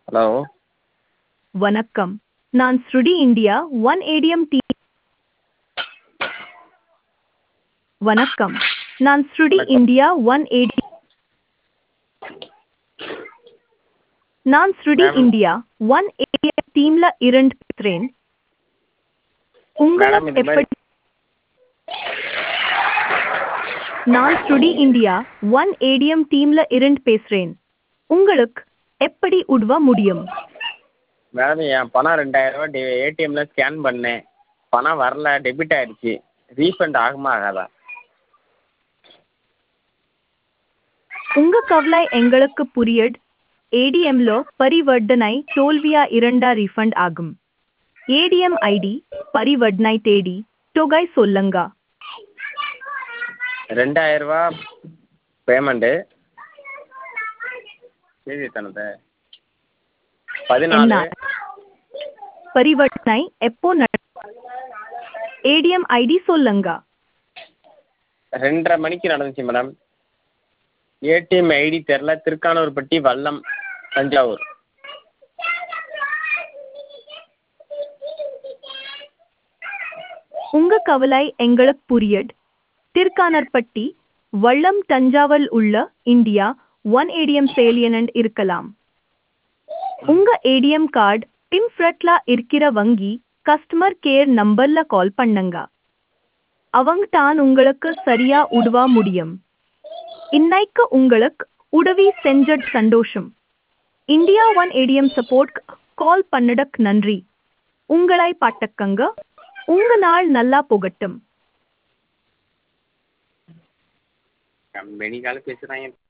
Hello வணக்கம் நான் ஸ்ருடி இந்தியா ஒன் ஏடிஎம் டி வணக்கம் நான் ஸ்ருடி வணக்கம். இந்தியா ஒன் ஏடி நான் ஸ்ருடி Ma'am. இந்தியா ஒன் ஏடிஎம் டீம்ல இருந்து பேசுறேன் உங்களுக்கு Madam, இந்த மாதிரி- எப்படி நான் ஸ்ருடி இந்தியா ஒன் ஏடிஎம் டீம்ல இருந்து பேசுறேன் உங்களுக்கு எப்படி உதவ முடியும் மேடம் என் பணம் ரெண்டாயிரரூவா டி ஏடிஎம்மில் ஸ்கேன் பண்ணேன் பணம் வரல டெபிட் ஆயிடுச்சு ரீஃபண்ட் ஆகுமா ஆகாதா உங்க கவலை எங்களுக்கு புரியுது ஏடிஎம்ல பரிவர்த்தனை தோல்வியா இரண்டா ரீஃபண்ட் ஆகும் ஏடிஎம் ஐடி பரிவர்த்தனை தேடி தொகை சொல்லுங்க ரெண்டாயிரரூவா பேமெண்ட்டு தேதி எத்தனது பதினாலு என்ன பரிவர்த்தனை எப்போ ஏடிஎம் ஐடி சொல்லுங்க ரெண்டரை மணிக்கு நடந்துச்சு மேடம் ஏடிஎம் ஐடி தெரில திருக்கானூர்பட்டி வல்லம் தஞ்சாவூர் உங்க கவலை எங்களுக்கு புரியுது திருக்கானர்பட்டி வள்ளம் தஞ்சாவூர் உள்ள இந்தியா ஒன் ஏடிஎம் செயலியனன் இருக்கலாம் உங்க ஏடிஎம் கார்டு பின்ஃப்ரட்ல இருக்கிற வங்கி கஸ்டமர் கேர் நம்பர்ல கால் பண்ணுங்க அவங்க தான் உங்களுக்கு சரியா உதவ முடியும் இன்னைக்கு உங்களுக்கு உதவி செஞ்சது சந்தோஷம் India one ATM support call பண்ணடக் நன்றி உங்களை பாட்டக்கங்க உங்க நாள் நல்லா போகட்டும் கம்பெனி கால பேசுகிறாங்க